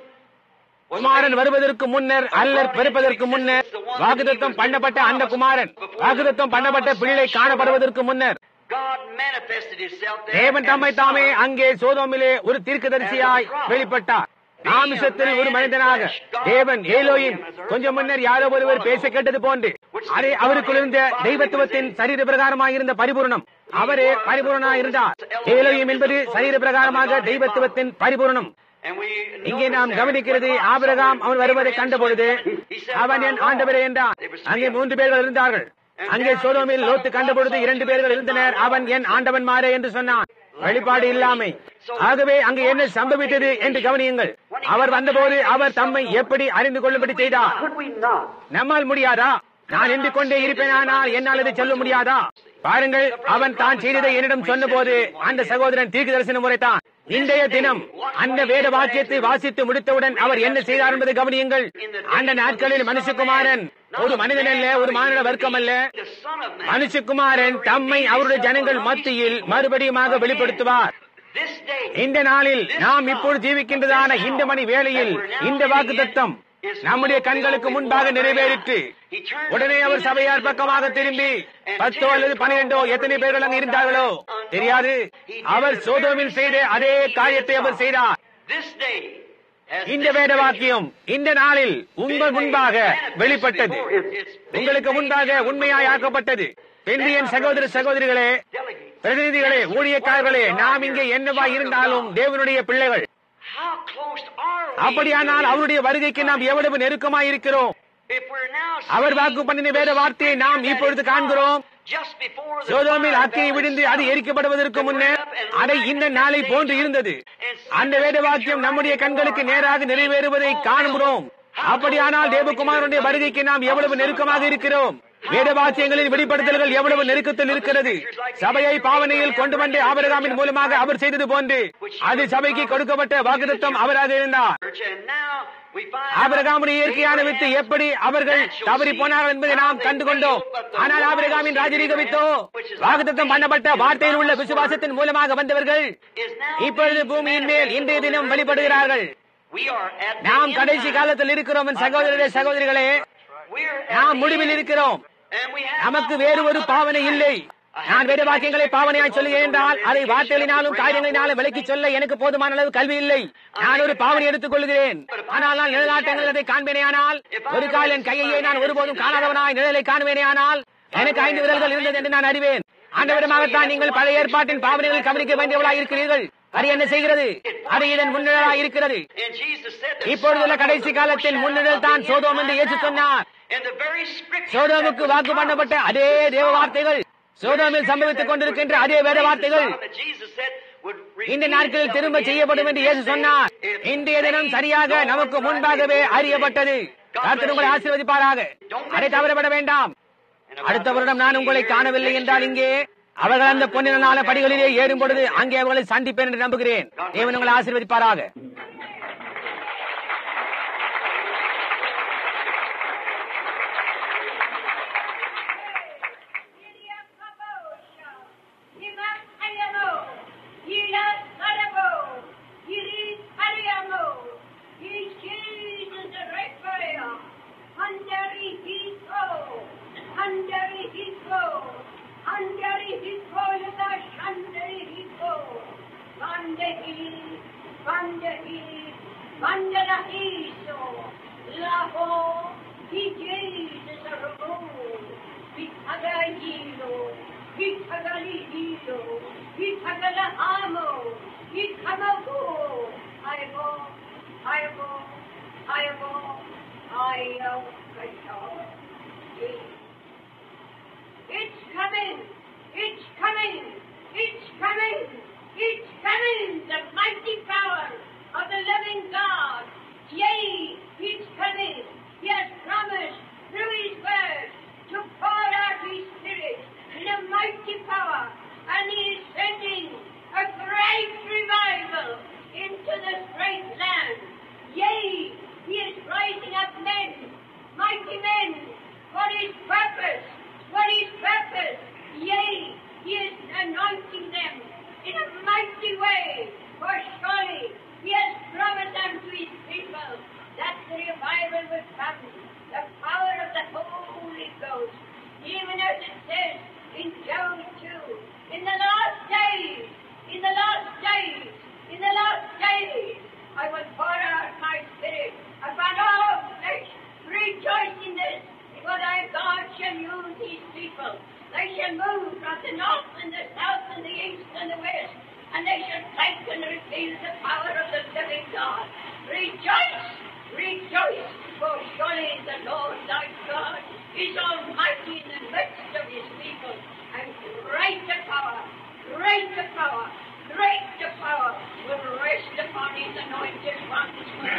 was Kumaran made, வருவதற்கு முன்னர் அல்லர் பிறப்பதற்கு முன்னர் வாக்குத்தத்தம் பண்ணப்பட்ட அந்த குமாரன் வாக்குத்தத்தம் பண்ணப்பட்ட பிள்ளை காணப்படுவதற்கு முன்னர் God manifested himself there தேவன் as தம்மை the தாமே son. அங்கே சோதோமிலே ஒரு தீர்க்கதரிசியாய் வெளிப்பட்டார் மாமிசத்தில் ஒரு மனிதனாக தேவன் ஏலோயும் கொஞ்சம் முன்னர் யாரோ ஒருவர் பேச கேட்டது போன்று அதே அவருக்குள் இருந்த தெய்வத்துவத்தின் சரீர பிரகாரமாக இருந்த பரிபூரணம் அவரே பரிபூரணா இருந்தார் ஏலோயும் என்பது சரீர பிரகாரமாக தெய்வத்துவத்தின் பரிபூரணம் And we இங்கே நாம் notice கவனிக்கிறது there, ஆபிரகாம் அவன் வருவதை கண்டபொழுது He said, அவன் என் ஆண்டவரே என்றான் அங்கே மூன்று பேர்கள் இருந்தார்கள் அங்கே சோதோமில் லோத்து கண்டபொழுது இரண்டு பேர்கள் இருந்தனர் அவன் என் ஆண்டவன் மாறே என்று சொன்னான் வழிபாடு இல்லாமை ஆகவே அங்கு என்ன சம்பவித்தது என்று கவனியுங்கள் அவர் வந்தபோது அவர் தம்மை எப்படி அறிந்து கொள்ளும்படி செய்தார் Could we not? நம்மால் முடியாதா நான் எண்டு கொண்டே இருப்பேனானால் என்னால் அதை சொல்ல முடியாதா பாருங்கள் அவன் தான் செய்ததை என்னிடம் சொன்னபோது அந்த சகோதரன் தீர்க்க தரிசனம் உரைத்தான் இன்றைய தினம் அந்த வேத வாக்கியத்தை வாசித்து முடித்தவுடன் அவர் என்ன செய்தார் என்பதை கவனியுங்கள் அந்த நாட்களில் மனுஷகுமாரன் ஒரு மனிதன் அல்ல ஒரு மாநில வர்க்கம் அல்ல The Son of Man. மனுஷகுமாரன் தம்மை அவருடைய ஜனங்கள் மத்தியில் மறுபடியுமாக வெளிப்படுத்துவார் This day. இந்த நாளில் நாம் இப்பொழுது ஜீவிக்கின்றதான இந்த மணி வேளையில் இந்த வாக்கு தத்தம் நம்முடைய கண்களுக்கு முன்பாக நிறைவேறிற்று உடனே அவர் சபையார் பக்கமாக திரும்பி பத்தோ அல்லது பனிரெண்டோ எத்தனை பேர்கள் அங்கு இருந்தார்களோ தெரியாது அவர் சோதோமில் செய்த அதே காரியத்தை அவர் செய்தார் This day. has இந்த வேத வாக்கியம் இந்த நாளில் உங்கள் முன்பாக வெளிப்பட்டது உங்களுக்கு முன்பாக உண்மையாய் ஆக்கப்பட்டது பெண்ணியன் சகோதர சகோதரிகளே Delegate. பிரதிநிதிகளே ஊழியக்காரர்களே நாம் இங்கே என்னவா இருந்தாலும் தேவனுடைய பிள்ளைகள் How close are we? அப்படியானால் அவருடைய வருகைக்கு நாம் எவ்வளவு நெருக்கமாய் இருக்கிறோம் If we're now our seeing வாக்கு பண்ணின வேத வார்த்தையை நாம் இப்பொழுது காண்கிறோம் just before the சோதோமில் fire அக்கினி fell விழுந்து அது itself, எரிக்கப்படுவதற்கு முன்னர் அதை இந்த நாளை போன்று இருந்தது அந்த வேத வாக்கியம் நம்முடைய கண்களுக்கு நேராக நிறைவேறுவதை காண்கிறோம் அப்படியானால் தேவகுமாரனுடைய வருகைக்கு நாம் எவ்வளவு நெருக்கமாக இருக்கிறோம் வேத வாக்கியங்களின் வெளிப்படுத்தல்கள் எவ்வளவு நெருக்கத்தில் இருக்கிறது சபையை பாவனையில் கொண்டு வந்து ஆபரகாமின் மூலமாக அவர் செய்தது போன்று அது சபைக்கு கொடுக்கப்பட்ட வாக்குத்தம் அவராக இருந்தார் church, and now we find ஆபிரகாமுடைய இயற்கையான வித்து எப்படி அவர்கள் தவறி போனார்கள் என்பதை நாம் கண்டுகொண்டோம் ஆனால் ஆபிரகாமின் ராஜரீக வித்தோ வாக்குத்தம் பண்ணப்பட்ட வார்த்தையில் உள்ள விசுவாசத்தின் மூலமாக வந்தவர்கள் is now இப்பொழுது பூமியின் மேல் இன்றைய தினம் வெளிப்படுகிறார்கள் we are at the நாம் end கடைசி time. காலத்தில் இருக்கிறோம் என் சகோதரரே சகோதரிகளே We're at நாம் the முடிவில் end, இருக்கிறோம் and we have நமக்கு not வேறு one ஒரு other பாவனை time. இல்லை நான் வேத வாக்கியங்களை பாவனையாய் சொல்லுகிறேன் என்றால் அதை வார்த்தைகளினாலும் காரியங்களினாலும் விளக்கி சொல்ல எனக்கு போதுமான அளவு கல்வி இல்லை நான் ஒரு பாவனை எடுத்துக் கொள்கிறேன் ஆனால் நான் நிழலாட்டங்கள் அதை காண்பேனேயானால் ஒரு கால் என் கையையே நான் ஒருபோதும் காணாதவனாய் நிழலை காண்பேனேயானால் எனக்கு ஐந்து விரல்கள் இருந்தது என்று நான் அறிவேன் அந்த விதமாகத்தான் நீங்கள் பழைய ஏற்பாட்டின் பாவனைகளை கவனிக்க வேண்டியவளாய் இருக்கிறீர்கள் அது என்ன செய்கிறது அது இதன் முன்னிழலாய் இருக்கிறது And Jesus said the இப்பொழுதுள்ள Son of கடைசி Man காலத்தின் முன்னிழல் தான் shall சோதோம் என்று be இயேசு now. சொன்னார் And the very scripture சோதோமுக்கு that was வாக்கு பண்ணப்பட்ட அதே தேவ வார்த்தைகள் சோதோமில் சம்பவித்துக் கொண்டிருக்கின்ற அதே வேத வார்த்தைகள் இந்த நாட்களில் திரும்ப செய்யப்படும் என்று இயேசு சொன்னார் இன்றைய தினம் சரியாக நமக்கு முன்பாகவே அறியப்பட்டது கர்த்தர் உங்களை ஆசீர்வதிப்பாராக அதை தவறப்பட வேண்டாம் அடுத்த வருடம் நான் உங்களை காணவில்லை என்றால் இங்கே அவர்கள் அந்த பொன்னினால படிகளிலே ஏறும் பொழுது அங்கே அவர்களை சந்திப்பேன் என்று நம்புகிறேன் தேவன் உங்களை ஆசீர்வதிப்பாராக Vandera Iso, Laho, He Jesus Aramo, Vitagayilo, Vitagalihilo, Vitagalahamo, Vitamago, Ayabo, Ayabo, Ayabo, Ayaw, Kayo. It's coming! It's coming! It's coming! It's coming! The mighty power of the living God. Yea, He's coming. He has promised through His word to pour out His Spirit in a mighty power. And He is sending a great revival into this great land. Yea, He is rising up men, mighty men, for His purpose, for His purpose. Yea, He is anointing them in a mighty way, for surely He has promised unto His people that the revival will come, the power of the Holy Ghost, even as it says in Job 2, in the last days, in the last days, in the last days, I will pour out my spirit upon all flesh. Rejoice in this, for thy God shall use these people. They shall move from the north and the south and the east and the west, and they shall take and reveal the power of the living God. Rejoice, rejoice, for surely the Lord thy God is almighty in the midst of his people, and greater power, greater power, greater power will rest upon his anointed ones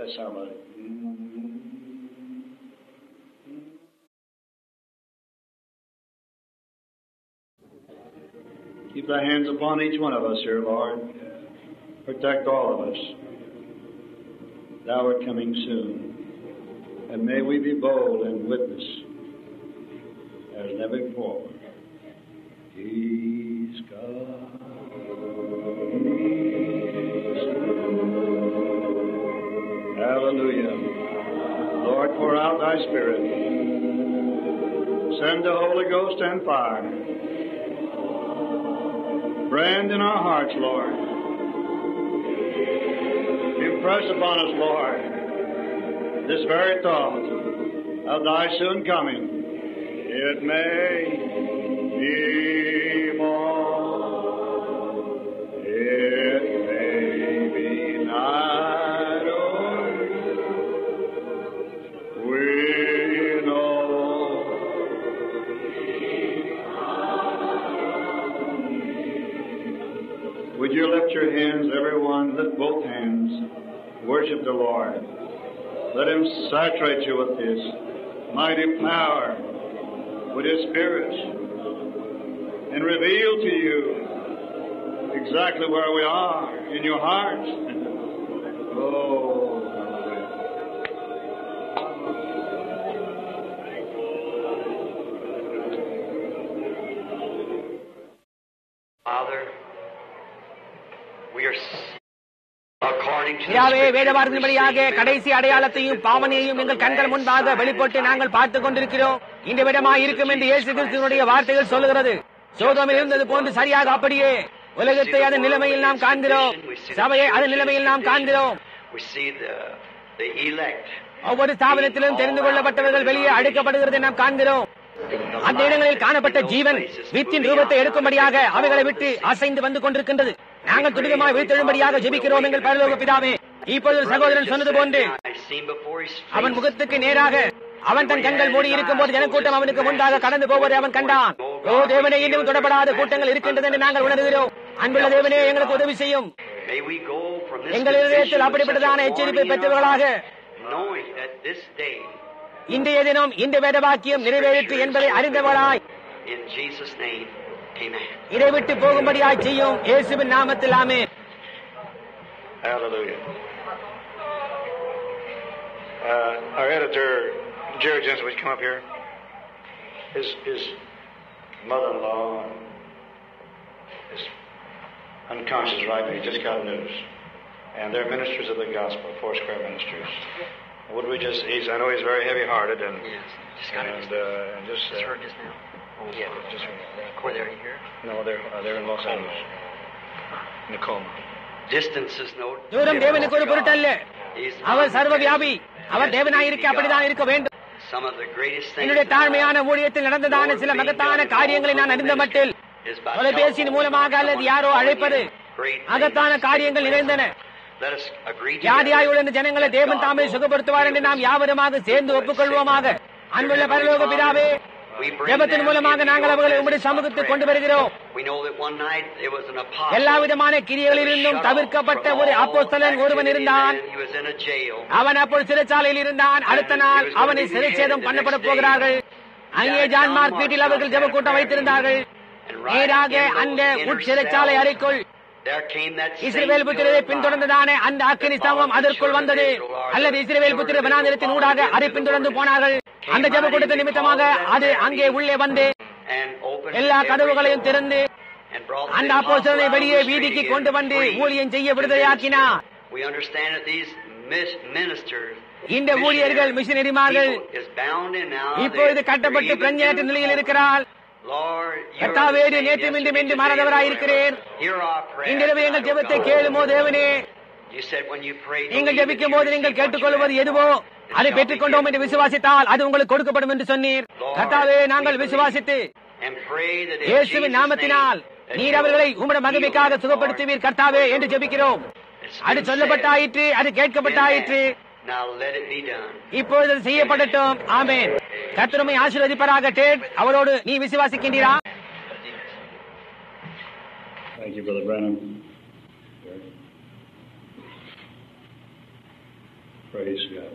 That's somebody. Keep thy hands upon each one of us here, Lord. Protect all of us. Thou art coming soon. And may we be bold and witness as never before. He's God. Hallelujah. Lord, pour out thy Spirit. Send the Holy Ghost and fire. Brand in our hearts, Lord. Impress upon us, Lord, this very thought of thy soon coming. It may be morn. It may be night. Oh, we know Would you lift your hands, everyone? Lift both hands. Worship the Lord. Let Him saturate you with His mighty power, with His Spirit, and reveal to you exactly where we are in your heart. oh, hallelujah. Father, we are s- according to the பிதாவே Scripture, வேதவார்த்தையின்படியாக receiving கடைசி அடையாளத்தையும் பாவனையையும் எங்கள் கண்கள் முன்பாக வெளிப்பட்டு நாங்கள் பார்த்துக் கொண்டிருக்கிறோம் இந்த விடமாய் இருக்கும் என்று இயேசு கிறிஸ்துவனுடைய வார்த்தைகள் சொல்லுகிறது சோதோமில் இருந்தது போன்று சரியாக அப்படியே உலகத்தை அதன் நிலைமையில் நாம் காண்கிறோம் சபையை அதன் நிலைமையில் நாம் காண்கிறோம் We see the, the elect. ஒவ்வொரு ஸ்தாபனத்திலும் தெரிந்து கொள்ளப்பட்டவர்கள் வெளியே அழைக்கப்படுகிறதை நாம் காண்கிறோம் அந்த இடங்களில் காணப்பட்ட ஜீவன் வித்தின் ரூபத்தை எடுக்கும்படியாக அவைகளை விட்டு அசைந்து வந்து கொண்டிருக்கின்றது நாங்கள் துரிதமாய் விழித்தெழும்படியாக ஜெபிக்கிறோம் எங்கள் பரலோக பிதாவே இப்பொழுது சகோதரன் சொன்னது போன்று அவன் முகத்துக்கு நேராக அவன் தன் கண்கள் மூடி இருக்கும் போது ஜனக்கூட்டம் அவனுக்கு முன்பாக கடந்து போவதை அவன் கண்டான் ஓ தேவனே இன்னும் தொடப்படாத கூட்டங்கள் இருக்கின்றது என்று நாங்கள் உணர்கிறோம் அன்புள்ள தேவனே எங்களுக்கு உதவி செய்யும் May we go from this எங்கள் position இதயத்தில் with அப்படிப்பட்டதான such a எச்சரிப்பை warning in our பெற்றவர்களாக heart, knowing that this day, இன்றைய தினம் இந்த வேத வாக்கியம் நிறைவேறிற்று என்பதை அறிந்தவர்களாய் in Jesus' name, amen. இதை விட்டு போகும்படியாய் செய்யும் இயேசுவின் நாமத்தில் ஆமே Hallelujah. Uh, our editor, Jerry Jensen, would you come up here? His, his mother-in-law is unconscious right now. He just got news. And they're ministers of the gospel, Four Square Ministers. Would we just, he's, I know he's very heavy-hearted and, Just got it and, just, uh, and just, just uh, heard just now. Oh, yeah. just, Were they here? no, they're, uh, they're in Los Angeles. Nicoma. Distance is no. தூரம் தேவனுக்கு ஒரு பொருட்டல்ல He's அவர் சர்வ வியாபி அவர் தேவனாயிருக்க அப்படிதான் இருக்க வேண்டும் Some of the greatest things என்னுடைய in our தாழ்மையான life, ஊழியத்தில் நடந்ததான சில Lord, being மகத்தான done in காரியங்களை நான் our அறிந்த ministry மட்டில் is by தொலைபேசியின் telephone, மூலமாக அல்லது someone யாரோ calling அழைப்பது in. Great things மகத்தான taking காரியங்கள் place. நிறைந்தன Let us agree வியாதியாய் together உள்ள ஜனங்களை தேவன் தாமே சுகப்படுத்துவார் என்று நாம் யாவருமாக சேர்ந்து ஒப்புக்கொள்வோமாக அன்புள்ள பரலோக பிதாவே We bring ஜெபத்தின் them மூலமாக into நாங்கள் your அவர்களை presence உங்களுடைய by சமூகத்துக்கு prayer. கொண்டு வருகிறோம் We know that one night there was an apostle எல்லா விதமான கிரியைகளிலிருந்தும் that was shut தவிர்க்கப்பட்ட off ஒரு from all அப்போஸ்தலன் ஒருவன் activity, இருந்தான் and He was in a jail. அவன் அப்பொழுது சிறைச்சாலையில் இருந்தான் அடுத்த நாள் அவனை சிறைச்சேதம் பண்ணப்பட போகிறார்கள் அங்கே ஜான் மார்க் வீட்டில் அவர்கள் ஜெப கூட்டம் வைத்திருந்தார்கள் And right நேராக in those அந்த inner உட்சிறைச்சாலை cells, அறைக்குள் there came that same இஸ்ரவேல் புத்திரரை pillar of பின்தொடர்ந்ததானே அந்த அக்கினி ஸ்தம்பம் அதற்குள் வந்தது அல்லது இஸ்ரவேல் புத்திர வனாந்திரத்தின் ஊடாக அதை பின்தொடர்ந்து போனார்கள் அந்த ஜெப கூட்டத்தின் நிமித்தமாக அது அங்கே உள்ளே வந்து and opened எல்லா every கதவுகளையும் door திறந்து and brought அந்த them அப்போஸ்தலனை out வெளியே on the வீதிக்கு street கொண்டு and வந்து free ஊழியம் செய்ய to விடுதலையாக்கினார் minister. We understand that these mis- ministers இந்த ஊழியர்கள் மிஷினரிமார்கள் people is bound in now. இப்பொழுது They- கட்டப்பட்டு they're even பிரஞ்சேற்ற doing நிலையில் homework. இருக்கிறார் Lord, you are கர்த்தாவே, the நீர் same நேற்றும் இன்றும் yesterday, என்று today, மாறாதவராய் and இருக்கிறீர். forever. Hear our prayer இன்றிரவு எங்கள் tonight, O ஜெபத்தை God. கேளுமோ தேவனே You said when you prayed, நீங்கள் believe that ஜெபிக்கும் you போது receive நீங்கள் what you கேட்டுக்கொள்வது ask எதுவோ for. It அதை shall be பெற்றுக்கொண்டோம் என்று given. விசுவாசித்தால் அது உங்களுக்கு கொடுக்கப்படும் என்று சொன்னீர் கர்த்தாவே நாங்கள் விசுவாசித்து And pray that in இயேசுவின் Jesus' நாமத்தினால் name, that நீர் you அவர்களை will உம்முடைய மகிமைக்காக heal them, சுகப்படுத்துவீர் Lord. கர்த்தாவே என்று ஜெபிக்கிறோம் It's அது been சொல்லப்பட்டாயிற்று அது said. கேட்கப்பட்டாயிற்று Now let it be done. இப்பொழுது அது செய்யப்படட்டும் ஆமென் கர்த்தருமை ஆசீர்வதிப்பராக டேட் அவரோடு நீ விசுவாசிக்கின்றீரா Thank you, Brother Branham. Praise God.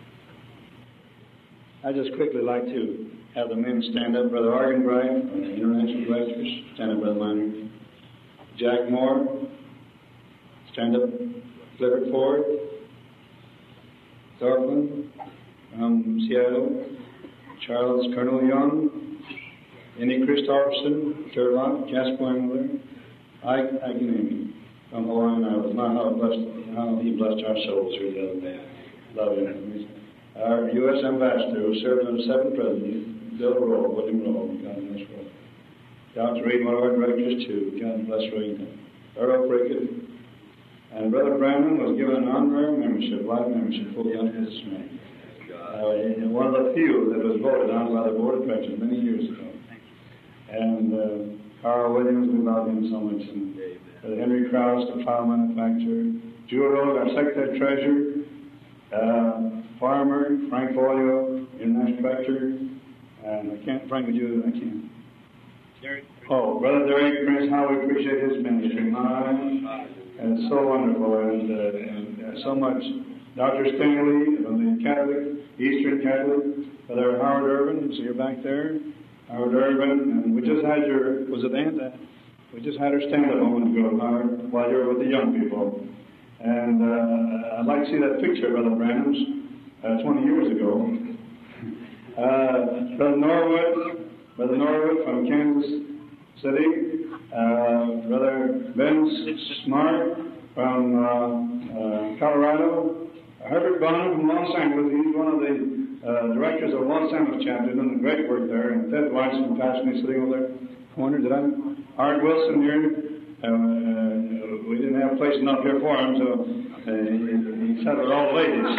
I'd just quickly like to have the men stand up. Brother Argenbright from the International Directors. Stand up, Brother Minor. Jack Moore. Stand up. Clifford Ford. Thorpeland from Seattle. Charles Colonel Young. Andy Christopherson, Turlock, Jasper Engler. Ike Agnemi from Hawaiian Islands. My, how, blessed, how he blessed our souls through the other day. Love him. Our U.S. Ambassador who served under seven presidents, Bill Rowe, William Rowe, God bless Rowe. Dr. Reed, one of our directors too, God bless Rington. Earl Prickett. And Brother Brandon was given an honorary membership, life membership, fully under his name. Uh, one of the few that was voted on by the Board of Directors many years ago. And uh, Carl Williams, we love him so much. And uh, Henry Krause, the file manufacturer. Jewel Road, our secretary treasurer. Uh, Farmer, Frank Folio, international director. And I can't, Frank, would you, I can't. Oh, Brother Derek Prince, how we appreciate his ministry. My, and it's so wonderful and, uh, and uh, so much. Dr. Stanley from the Catholic, Eastern Catholic, Brother Howard Irvin, so you're back there. Howard Irvin, and we just had your, was it Aunt? That? We just had her stand up a moment ago, Howard, while you were with the young people. And uh, I'd like to see that picture, Brother Branham's, uh, 20 years ago. Uh, Brother Norwood, Brother Norwood from Kansas City, uh, Brother Ben Smart from uh, uh, Colorado, Herbert Bonham from Los Angeles. He's one of the uh, directors of Los Angeles chapter, doing great work there. And Ted Weiss from Pasadena sitting over there. Corner, did I? Art Wilson here. Uh, uh, we didn't have a place enough here for him, so uh, he, he sat with all the ladies.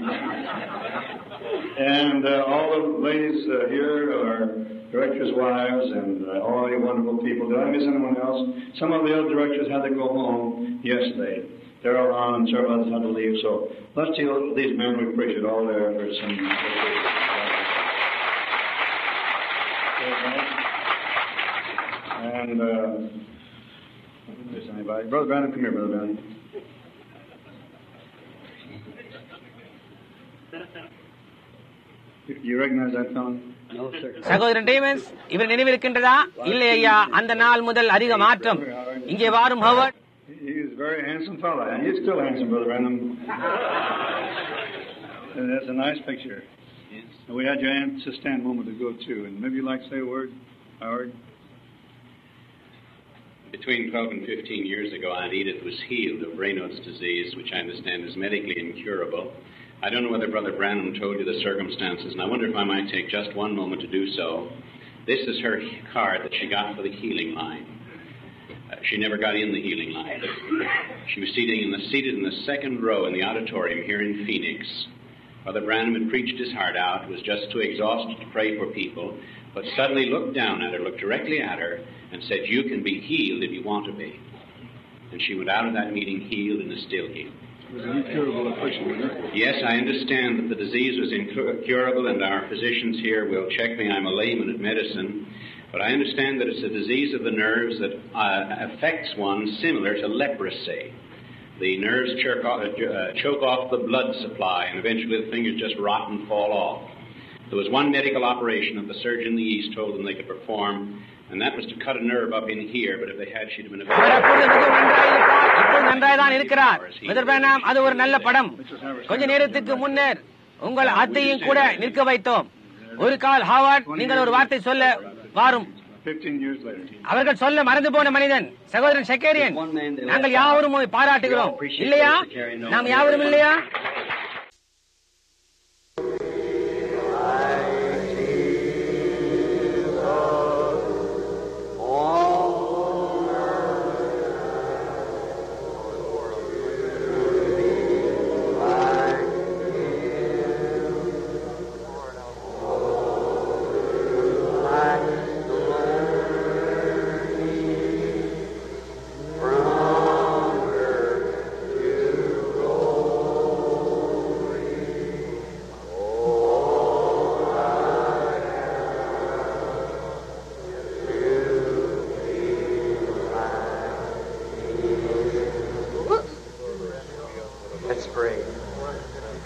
and uh, all the ladies uh, here are directors' wives and uh, all you wonderful people. Did I miss anyone else? Some of the other directors had to go home yesterday. Daryl Hahn and several others had to leave. So let's tell these men we appreciate all their efforts. And, and uh, if there's anybody, Brother Brandon, come here, Brother Brandon. You- You recognize that fellow? சகோதரன் டேமன்ஸ் இவர் நினைவிருக்கின்றதா இல்லை ஐயா அந்த நாள் முதல் அதிக மாற்றம் இங்கே வாரும் ஹவர்ட் He is a very handsome fellow, and he's still handsome, Brother Brandon. and that's a nice picture. And we had your aunt to stand a moment ago, too, and maybe you'd like to say a word, Howard? Between 12 and 15 years ago, Aunt Edith was healed of Raynaud's disease, which I understand is medically incurable. I don't know whether Brother Branham told you the circumstances, and I wonder if I might take just one moment to do so. This is her card that she got for the healing line. Uh, she never got in the healing line. She was seating in the, seated in the second row in the auditorium here in Phoenix. Brother Branham had preached his heart out, was just too exhausted to pray for people, but suddenly looked down at her, looked directly at her, and said, You can be healed if you want to be. And she went out of that meeting healed and is still healed. It was an incurable affliction, wasn't it? Yes, I understand that the disease was incurable, and our physicians here will check me. I'm a layman at medicine. But I understand that it's a disease of the nerves that uh, affects one similar to leprosy. The nerves choke off, uh, choke off the blood supply, and eventually the fingers just rot and fall off. There was one medical operation that the surgeon in the East told them they could perform, and that was to cut a nerve up in here, but if they had, she'd have been a அவர் அப்பொழுது மிகவும் நன்றாயிருப்பார் இப்போது நன்றாய்தான் இருக்கிறார் மிதர் பிரணாம் அது ஒரு நல்ல படம் கொஞ்ச நேரத்துக்கு முன்னர் உங்கள் அத்தையும் கூட நிற்க வைத்தோம் ஒரு கால் ஹாவார்ட் நீங்கள் ஒரு வார்த்தை சொல்ல வாரும் 15 years later. அவர்கள் சொல்ல மறந்து போன மனிதன் சகோதரன் செக்கேரியன் நாங்கள் யாவரும் உம்மை பாராட்டுகிறோம் இல்லையா நாம் யாவரும் இல்லையா Let's pray.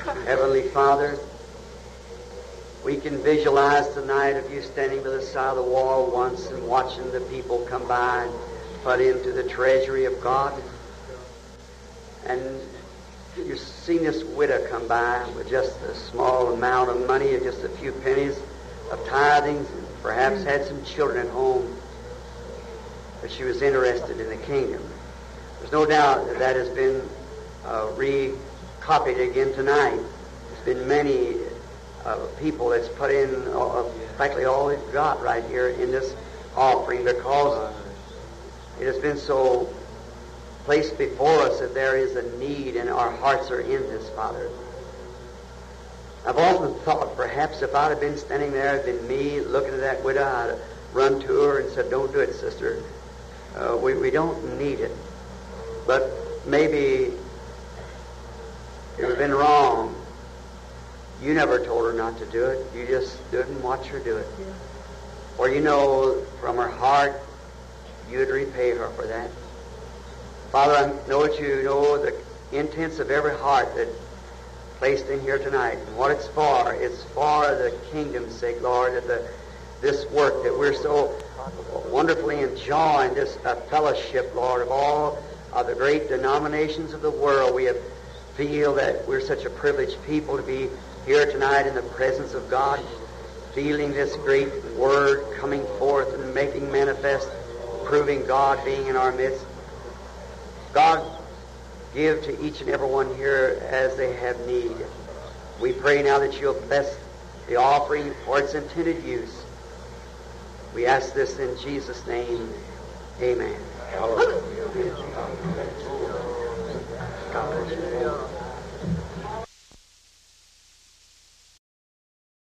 Heavenly Father, we can visualize tonight of you standing by the side of the wall once and watching the people come by and put into the treasury of God. And you've seen this widow come by with just a small amount of money and just a few pennies of tithings and perhaps had some children at home. But she was interested in the kingdom. There's no doubt that that has been uh, recopied again tonight. There's been many uh, people that's put in uh, practically all they've got right here in this offering because it has been so placed before us that there is a need and our hearts are in this, Father. I've often thought perhaps if I'd have been standing there, it'd been me looking at that widow, I'd have run to her and said, Don't do it, sister. Uh, we, we don't need it. But maybe it would have been wrong. You never told her not to do it. You just stood and watched her do it. Or you know from her heart you'd repay her for that. Father, I know that you know the intents of every heart that placed in here tonight and what it's for. It's for the kingdom's sake, Lord, that the, this work that we're so wonderfully enjoying, this uh, fellowship, Lord, of all of the great denominations of the world. We have feel that we're such a privileged people to be here tonight in the presence of God, feeling this great word coming forth and making manifest, proving God being in our midst. God, give to each and every one here as they have need. We pray now that you'll bless the offering for its intended use. We ask this in Jesus' name. Amen. God bless you.